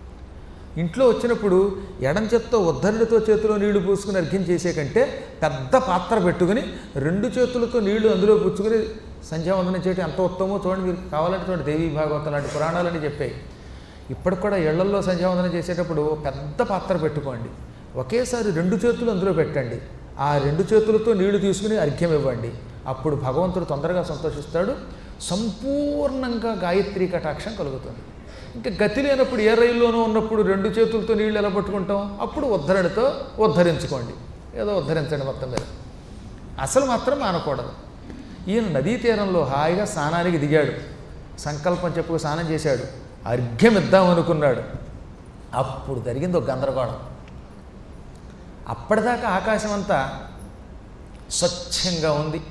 ఇంట్లో వచ్చినప్పుడు ఎడం చేత్తో ఉద్ధరణితో చేతిలో నీళ్లు పూసుకుని అర్ఘ్యం చేసే కంటే పెద్ద పాత్ర పెట్టుకుని రెండు చేతులతో నీళ్లు అందులో పుచ్చుకుని సంధ్యావందనం చేయడం ఎంత ఉత్తమో చూడండి మీరు కావాలంటే చూడండి దేవీ భాగవతం లాంటి పురాణాలని చెప్పాయి ఇప్పటికి కూడా ఇళ్లల్లో సంధ్యావందనం చేసేటప్పుడు పెద్ద పాత్ర పెట్టుకోండి ఒకేసారి రెండు చేతులు అందులో పెట్టండి ఆ రెండు చేతులతో నీళ్లు తీసుకుని అర్ఘ్యం ఇవ్వండి అప్పుడు భగవంతుడు తొందరగా సంతోషిస్తాడు సంపూర్ణంగా గాయత్రీ కటాక్షం కలుగుతుంది ఇంకా గతి లేనప్పుడు ఏ రైల్లోనూ ఉన్నప్పుడు రెండు చేతులతో నీళ్ళు ఎలా పట్టుకుంటాం అప్పుడు ఉద్ధరణతో ఉద్ధరించుకోండి ఏదో ఉద్ధరించండి మొత్తం మీద అసలు మాత్రం మానకూడదు ఈయన నదీ తీరంలో హాయిగా స్నానానికి దిగాడు సంకల్పం చెప్పుకు స్నానం చేశాడు అర్ఘ్యం ఇద్దాం అనుకున్నాడు అప్పుడు జరిగింది ఒక గందరగోళం అప్పటిదాకా ఆకాశం అంతా స్వచ్ఛంగా ఉంది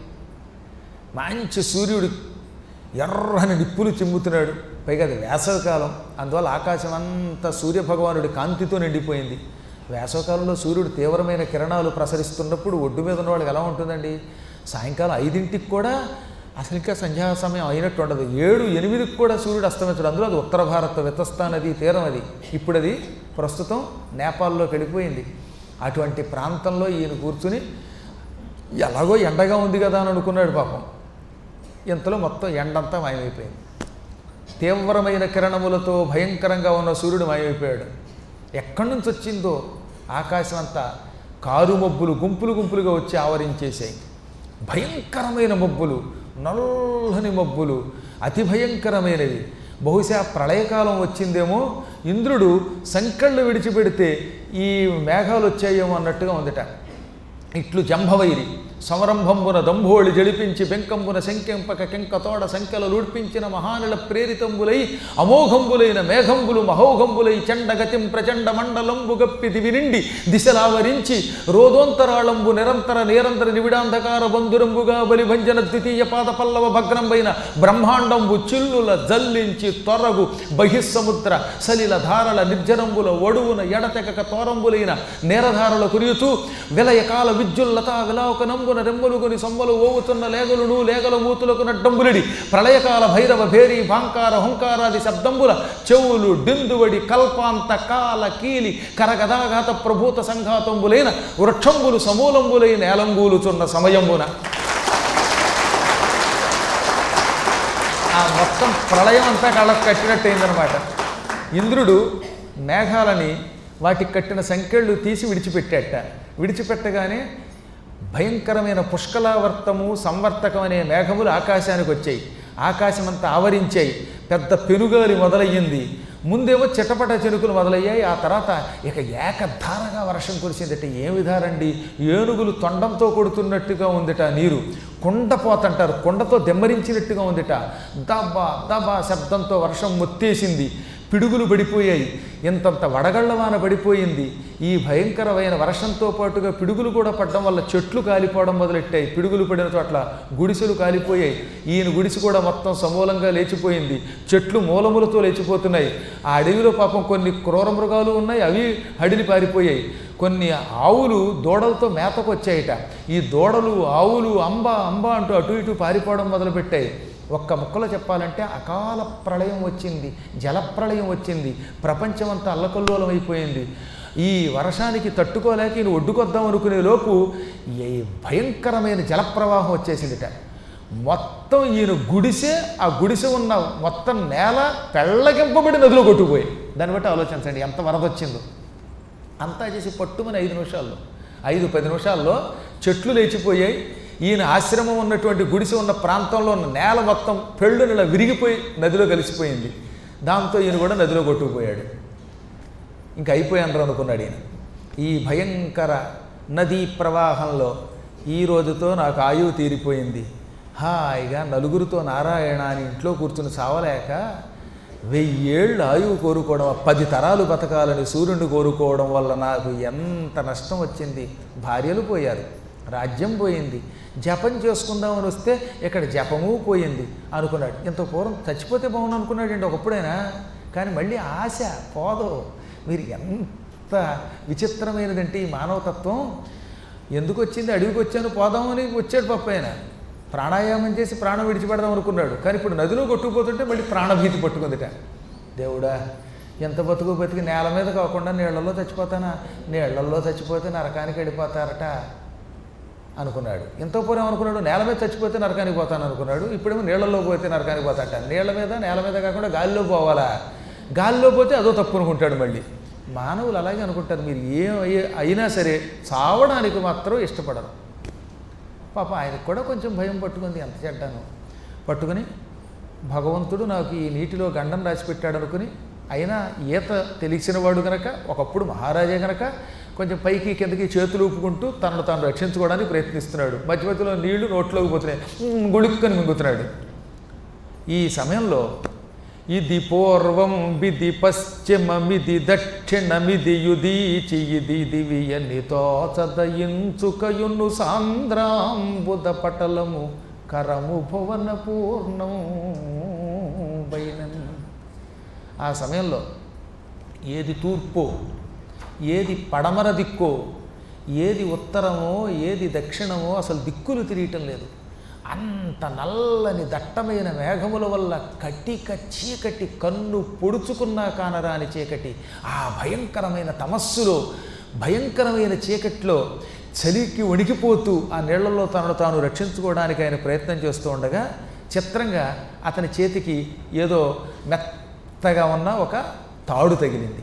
మంచి సూర్యుడు ఎర్రని నిప్పులు చిమ్ముతున్నాడు పైగా అది వేసవికాలం అందువల్ల ఆకాశం అంతా సూర్యభగవానుడి కాంతితో నిండిపోయింది వేసవికాలంలో సూర్యుడు తీవ్రమైన కిరణాలు ప్రసరిస్తున్నప్పుడు ఒడ్డు మీద ఉన్న వాళ్ళకి ఎలా ఉంటుందండి సాయంకాలం ఐదింటికి కూడా అసలు ఇంకా సంధ్యా సమయం అయినట్టు ఉండదు ఏడు ఎనిమిదికి కూడా సూర్యుడు అస్తమించడు అందులో అది ఉత్తర భారత వితస్తా నది తీరం అది ఇప్పుడు అది ప్రస్తుతం నేపాల్లోకి వెళ్ళిపోయింది అటువంటి ప్రాంతంలో ఈయన కూర్చుని ఎలాగో ఎండగా ఉంది కదా అని అనుకున్నాడు పాపం ఇంతలో మొత్తం ఎండంతా మాయమైపోయింది తీవ్రమైన కిరణములతో భయంకరంగా ఉన్న సూర్యుడు మాయమైపోయాడు ఎక్కడి నుంచి వచ్చిందో ఆకాశం అంతా కారు మబ్బులు గుంపులు గుంపులుగా వచ్చి ఆవరించేసాయి భయంకరమైన మబ్బులు నల్లని మబ్బులు అతి భయంకరమైనవి బహుశా ప్రళయకాలం వచ్చిందేమో ఇంద్రుడు సంకళ్ళు విడిచిపెడితే ఈ మేఘాలు వచ్చాయేమో అన్నట్టుగా ఉందిట ఇట్లు జంభవైరి సంరంభంబున దంభోళి జడిపించి బెంకంబున శంకెంపక కెంకతోడ సంఖ్యలు లూడ్పించిన మహానుల ప్రేరితంబులై అమోఘంబులైన మేఘంబులు మహోఘంబులై చండగతిం ప్రచండ మండలంబు గప్పి దివి నిండి దిశలావరించి రోదోంతరాళంబు నిరంతర నిరంతర నివిడాంధకార బంధురంబుగా బలిభంజన ద్వితీయ పాద పల్లవ భగ్నంబైన బ్రహ్మాండంబు చిల్లుల జల్లించి తొరగు బహిస్సముద్ర సలిల ధారల నిర్జనంబుల ఒడువున ఎడతెగక తోరంబులైన నేరధారల కురియుచు విలయకాల విద్యుల్లత విలాకనంబున రెమ్మలుగుని సొమ్మలు ఓవుతున్న లేగలును లేగల మూతులకు నడ్డంబులిడి ప్రళయకాల భైరవ భేరి భాంకార హుంకారాది శబ్దంబుల చెవులు డిందువడి కల్పాంత కాల కీలి కరగదాఘాత ప్రభూత సంఘాతంబులైన వృక్షంబులు సమూలంబులైన ఏలంబూలుచున్న సమయంబున ఆ మొత్తం ప్రళయం అంతా కళ్ళకు కట్టినట్టయిందనమాట ఇంద్రుడు మేఘాలని వాటికి కట్టిన సంఖ్యలు తీసి విడిచిపెట్టాట విడిచిపెట్టగానే భయంకరమైన పుష్కలావర్తము సంవర్తకం అనే మేఘములు ఆకాశానికి వచ్చాయి ఆకాశం అంతా ఆవరించాయి పెద్ద పెనుగాలి మొదలయ్యింది ముందేమో చిటపట చెరుకులు మొదలయ్యాయి ఆ తర్వాత ఇక ఏకధారగా వర్షం కురిసిందట ఏమి ధారండి ఏనుగులు తొండంతో కొడుతున్నట్టుగా ఉందిట నీరు కుండపోతంటారు కుండతో దెమ్మరించినట్టుగా ఉందిట దబా దబా శబ్దంతో వర్షం మొత్తేసింది పిడుగులు పడిపోయాయి ఇంతంత వడగళ్లవాన పడిపోయింది ఈ భయంకరమైన వర్షంతో పాటుగా పిడుగులు కూడా పడడం వల్ల చెట్లు కాలిపోవడం మొదలెట్టాయి పిడుగులు పడిన చోట్ల గుడిసెలు కాలిపోయాయి ఈయన గుడిసె కూడా మొత్తం సమూలంగా లేచిపోయింది చెట్లు మూలములతో లేచిపోతున్నాయి ఆ అడవిలో పాపం కొన్ని క్రూర మృగాలు ఉన్నాయి అవి హడిలి పారిపోయాయి కొన్ని ఆవులు దూడలతో మేతకు వచ్చాయిట ఈ దూడలు ఆవులు అంబ అంబ అంటూ అటు ఇటు పారిపోవడం మొదలుపెట్టాయి ఒక్క ముక్కలో చెప్పాలంటే అకాల ప్రళయం వచ్చింది జలప్రళయం వచ్చింది ప్రపంచమంతా అల్లకల్లోలం అయిపోయింది ఈ వర్షానికి తట్టుకోలేక ఈయన ఒడ్డుకొద్దాం అనుకునే లోపు ఈ భయంకరమైన జలప్రవాహం వచ్చేసిందిట మొత్తం ఈయన గుడిసె ఆ గుడిసె ఉన్న మొత్తం నేల పెళ్ళగింపబడి నదిలో కొట్టుకుపోయి దాన్ని బట్టి ఆలోచించండి ఎంత వరద వచ్చిందో అంతా చేసి పట్టుమని ఐదు నిమిషాల్లో ఐదు పది నిమిషాల్లో చెట్లు లేచిపోయాయి ఈయన ఆశ్రమం ఉన్నటువంటి గుడిసె ఉన్న ప్రాంతంలో ఉన్న నేల మొత్తం పెళ్ళుని ఇలా విరిగిపోయి నదిలో కలిసిపోయింది దాంతో ఈయన కూడా నదిలో కొట్టుకుపోయాడు ఇంకా అయిపోయాను అనుకున్నాడు ఈయన ఈ భయంకర నదీ ప్రవాహంలో ఈ రోజుతో నాకు ఆయువు తీరిపోయింది హాయిగా నలుగురితో నారాయణ అని ఇంట్లో కూర్చుని సావలేక వెయ్యేళ్ళు ఆయువు కోరుకోవడం పది తరాలు బతకాలని సూర్యుడిని కోరుకోవడం వల్ల నాకు ఎంత నష్టం వచ్చింది భార్యలు పోయారు రాజ్యం పోయింది జపం చేసుకుందామని వస్తే ఇక్కడ జపము పోయింది అనుకున్నాడు ఇంత పూర్వం చచ్చిపోతే బాగుండు అనుకున్నాడండి ఒకప్పుడైనా కానీ మళ్ళీ ఆశ పోదు మీరు ఎంత విచిత్రమైనదంటే ఈ మానవతత్వం ఎందుకు వచ్చింది అడవికి వచ్చాను పోదామని వచ్చాడు పప్ప ఆయన ప్రాణాయామం చేసి ప్రాణం విడిచిపెడదాం అనుకున్నాడు కానీ ఇప్పుడు నదిలో కొట్టుకుపోతుంటే మళ్ళీ ప్రాణభీతి పట్టుకుందిట దేవుడా ఎంత బతుకు బతికి నేల మీద కాకుండా నీళ్లలో చచ్చిపోతానా నీళ్లలో చచ్చిపోతే నరకానికి వెళ్ళిపోతారట అనుకున్నాడు ఇంత పూర్వం అనుకున్నాడు నేల మీద చచ్చిపోతే నరకానికి పోతాను అనుకున్నాడు ఇప్పుడేమో నీళ్లలో పోతే నరకానికి పోతాట నీళ్ల మీద నేల మీద కాకుండా గాలిలో పోవాలా గాలిలో పోతే అదో తప్పు అనుకుంటాడు మళ్ళీ మానవులు అలాగే అనుకుంటారు మీరు ఏం అయ్యే- అయినా సరే చావడానికి మాత్రం ఇష్టపడరు పాప ఆయనకు కూడా కొంచెం భయం పట్టుకుంది ఎంత చెడ్డాను పట్టుకుని భగవంతుడు నాకు ఈ నీటిలో గండం రాసి పెట్టాడు అనుకుని అయినా ఈత తెలిసినవాడు గనక ఒకప్పుడు మహారాజే గనక కొంచెం పైకి కిందకి చేతులు ఊపుకుంటూ తనను తాను రక్షించుకోవడానికి ప్రయత్నిస్తున్నాడు మధ్య మధ్యలో నీళ్లు నోట్లోకి పోతున్నాయి ఉమ్, గుళుక్కని మింగుతున్నాడు ఈ సమయంలో ఇది పూర్వం బిది పశ్చిమమిది దక్షిణమిది యుదీచి ఇది దివియని తోచదయించుకయును సాంద్రాంబుద పటలము కరము భువన పూర్ణం బైనన్ ఆ సమయంలో ఏది తూర్పో ఏది పడమర దిక్కో ఏది ఉత్తరమో ఏది దక్షిణమో అసలు దిక్కులు తిరియటం లేదు అంత నల్లని దట్టమైన మేఘముల వల్ల కట్టిక చీకటి కన్ను పొడుచుకున్నా కానరాని చీకటి ఆ భయంకరమైన తమస్సులో భయంకరమైన చీకట్లో చలికి వణికిపోతూ ఆ నీళ్లలో తనను తాను రక్షించుకోవడానికి ఆయన ప్రయత్నం చేస్తూ ఉండగా చిత్రంగా అతని చేతికి ఏదో మెత్తగా ఉన్న ఒక తాడు తగిలింది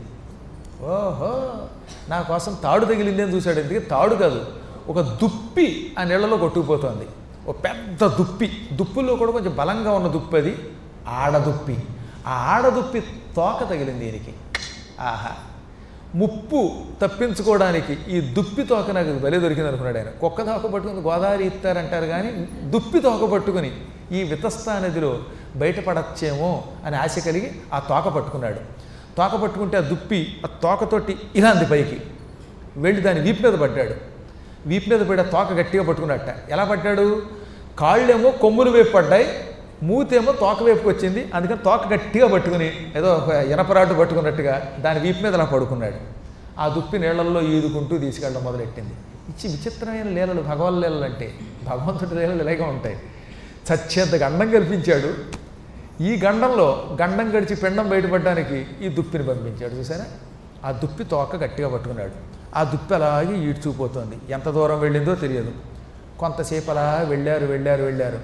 ఓహో నా కోసం తాడు తగిలింది అని చూశాడు ఎందుకు తాడు కాదు ఒక దుప్పి ఆ నీళ్ళలో కొట్టుకుపోతోంది ఒక పెద్ద దుప్పి దుప్పుల్లో కూడా కొంచెం బలంగా ఉన్న దుప్పి అది ఆడదుప్పి ఆ ఆడదుప్పి తోక తగిలింది దీనికి ఆహా ముప్పు తప్పించుకోవడానికి ఈ దుప్పి తోక నాకు బలి దొరికింది అనుకున్నాడు ఆయన కుక్క తోక పట్టుకుని గోదావరి ఇస్తారంటారు కానీ దుప్పి తోక పట్టుకుని ఈ వితస్తా నదిలో బయటపడచ్చేమో అని ఆశ కలిగి ఆ తోక పట్టుకున్నాడు తోక పట్టుకుంటే ఆ దుప్పి ఆ తోకతోటి ఇలా అంది పైకి వెళ్ళి దాని వీపు మీద పడ్డాడు వీపు మీద పడి ఆ తోక గట్టిగా పట్టుకున్నట్ట ఎలా పడ్డాడు కాళ్ళేమో కొమ్ములు వైపు పడ్డాయి మూతేమో తోక వైపుకి వచ్చింది అందుకని తోక గట్టిగా పట్టుకుని ఏదో ఒక ఇనపరాటు పట్టుకున్నట్టుగా దాని వీపు మీద అలా పడుకున్నాడు ఆ దుప్పి నీళ్లలో ఈదుకుంటూ తీసుకెళ్ళడం మొదలెట్టింది ఇచ్చి విచిత్రమైన లీలలు భగవన్ లీలలు అంటే భగవంతుడి లీలలు ఇలాగే ఉంటాయి చచ్చేంత గండం కల్పించాడు ఈ గండంలో గండం గడిచి పిండం బయటపడడానికి ఈ దుప్పిని పంపించాడు చూసారా ఆ దుప్పి తోక గట్టిగా పట్టుకున్నాడు ఆ దుప్పి అలాగే ఈడ్చుకుపోతుంది ఎంత దూరం వెళ్ళిందో తెలియదు కొంతసేపు అలా వెళ్ళారు వెళ్ళారు వెళ్ళారు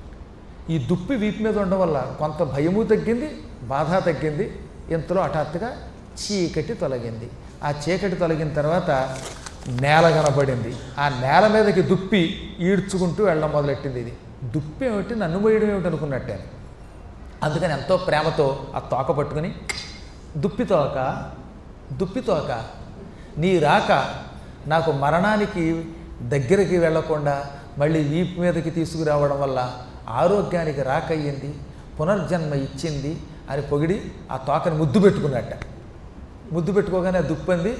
ఈ దుప్పి వీపు మీద ఉండడం వల్ల కొంత భయము తగ్గింది బాధ తగ్గింది ఇంతలో హఠాత్తుగా చీకటి తొలగింది ఆ చీకటి తొలగిన తర్వాత నేల కనపడింది ఆ నేల మీదకి దుప్పి ఈడ్చుకుంటూ వెళ్ళడం మొదలెట్టింది ఇది దుప్పి ఏమిటి నన్ను పోయడం ఏమిటి అనుకున్నట్టే అందుకని ఎంతో ప్రేమతో ఆ తోక పట్టుకుని దుప్పి తోక దుప్పి తోక నీ రాక నాకు మరణానికి దగ్గరికి వెళ్లకుండా మళ్ళీ వీపు మీదకి తీసుకురావడం వల్ల ఆరోగ్యానికి రాక అయ్యింది పునర్జన్మ ఇచ్చింది అని పొగిడి ఆ తోకని ముద్దు పెట్టుకున్నట్ట ముద్దు పెట్టుకోగానే ఆ దుప్పంది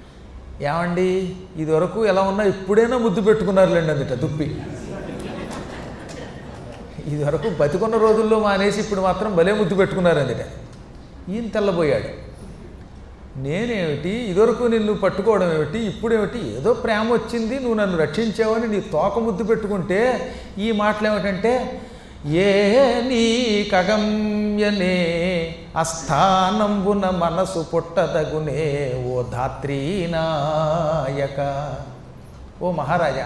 ఏమండి ఇది వరకు ఎలా ఉన్నా ఇప్పుడైనా ముద్దు పెట్టుకున్నారులేండి అందుట దుప్పి ఇది వరకు బతికున్న రోజుల్లో మానేసి ఇప్పుడు మాత్రం భలే ముద్దు పెట్టుకున్నారు అందుట ఈయన తెల్లబోయాడు నేనేమిటి ఇదివరకు నిన్ను పట్టుకోవడం ఏమిటి ఇప్పుడేమిటి ఏదో ప్రేమ వచ్చింది నువ్వు నన్ను రక్షించావని నీ తోక ముద్దు పెట్టుకుంటే ఈ మాటలు ఏమిటంటే ఏ నీ కగమ్యనే అస్థానంబున మనసు పుట్టదగునే ఓ ధాత్రీనాయక ఓ మహారాజా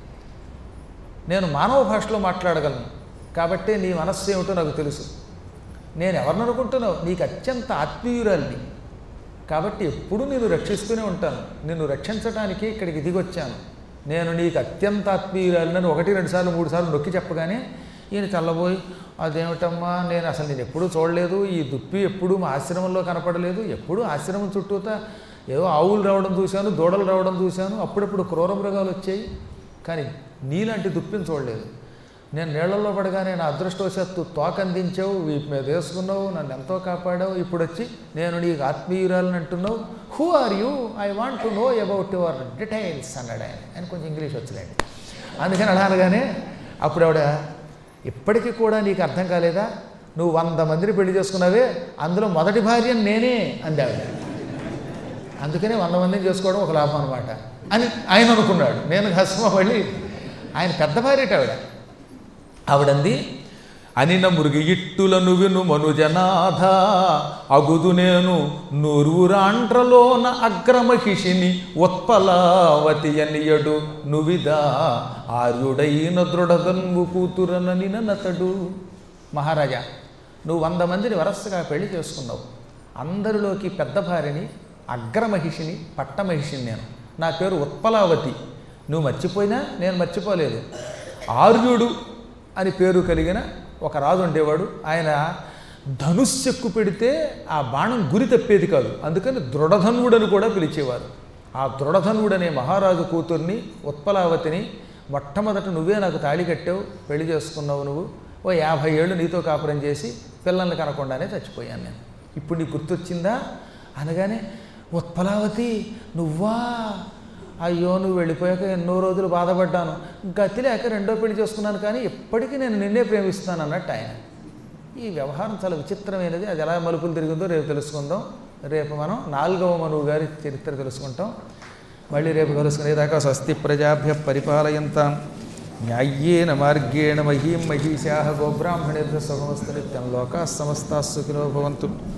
నేను మానవ భాషలో మాట్లాడగలను కాబట్టి నీ మనస్సు ఏమిటో నాకు తెలుసు నేను ఎవరిని అనుకుంటున్నావు నీకు అత్యంత ఆత్మీయురాలిని కాబట్టి ఎప్పుడూ నేను రక్షిస్తూనే ఉంటాను నిన్ను రక్షించడానికి ఇక్కడికి దిగొచ్చాను నేను నీకు అత్యంత ఆత్మీయురాలినని ఒకటి రెండు సార్లు మూడు సార్లు నొక్కి చెప్పగానే ఈయన తెల్లబోయి అదేమిటమ్మా నేను అసలు నేను ఎప్పుడూ చూడలేదు ఈ దుప్పి ఎప్పుడూ మా ఆశ్రమంలో కనపడలేదు ఎప్పుడూ ఆశ్రమం చుట్టూతా ఏదో ఆవులు రావడం చూశాను దూడలు రావడం చూశాను అప్పుడప్పుడు క్రూర మృగాలు వచ్చాయి కానీ నీలాంటి దుప్పిని చూడలేదు నేను నీళ్లలో పడగానే నా అదృష్టవశాత్తు తోక అందించావు వీపు మీద వేసుకున్నావు నన్ను ఎంతో కాపాడావు ఇప్పుడు వచ్చి నేను నీకు ఆత్మీయురాలని అంటున్నావు who are you I want to know about your details అన్నాడు ఆయన ఆయన కొంచెం ఇంగ్లీష్ వచ్చలేండి అందుకని అలా అనగానే అప్పుడు ఆవిడ ఇప్పటికీ కూడా నీకు అర్థం కాలేదా నువ్వు వంద మందిని పెళ్లి చేసుకున్నావే అందులో మొదటి భార్య నేనే అంది ఆవిడ అందుకనే వంద మందిని చేసుకోవడం ఒక లాభం అనమాట అని ఆయన అనుకున్నాడు నేను హస్మ మళ్ళీ ఆయన పెద్ద భార్యట ఆవిడ ఆవిడంది అనిన మురుగి ఇట్టులను విను మనుజనాథ అగుదు నేను నూరురాండ్రలోన అగ్రమహిషిని ఉత్పలావతి అనియడు నువిదా ఆర్యుడైన దృఢదన్ము కూతురనని నతడు మహారాజా నువ్వు వంద మందిని వరసగా పెళ్లి చేసుకున్నావు అందరిలోకి పెద్ద భార్యని అగ్రమహిషిని పట్టమహిషిని నేను నా పేరు ఉత్పలావతి నువ్వు మర్చిపోయినా నేను మర్చిపోలేదు ఆర్యుడు అని పేరు కలిగిన ఒక రాజు ఉండేవాడు ఆయన ధనుస్సెక్కు పెడితే ఆ బాణం గురి తప్పేది కాదు అందుకని దృఢధనుడని కూడా పిలిచేవారు ఆ దృఢధనుడు అనే మహారాజు కూతుర్ని ఉత్పలావతిని మొట్టమొదట నువ్వే నాకు తాళి కట్టావు పెళ్లి చేసుకున్నావు నువ్వు ఓ యాభై ఏళ్ళు నీతో కాపురం చేసి పిల్లల్ని కనకుండానే చచ్చిపోయాను నేను ఇప్పుడు నీకు గుర్తొచ్చిందా అనగానే ఉత్పలావతి నువ్వా అయ్యో నువ్వు వెళ్ళిపోయాక ఎన్నో రోజులు బాధపడ్డాను గతి లేక రెండో పెళ్లి చేసుకున్నాను కానీ ఇప్పటికీ నేను నిన్నే ప్రేమిస్తున్నాను అన్నట్టు ఆయన ఈ వ్యవహారం చాలా విచిత్రమైనది అది ఎలా మలుపులు తిరిగిందో రేపు తెలుసుకుందాం రేపు మనం నాలుగవ మనువు గారి చరిత్ర తెలుసుకుంటాం మళ్ళీ రేపు కలుసుకునేదాకా స్వస్తి ప్రజాభ్య పరిపాలయంతాం న్యాయ్యేన మార్గేణ మహీం మహిషా గోబ్రాహ్మణేభ్య సుఖమస్తు నిత్యం లోకా సమస్తా సుఖినో భవంతు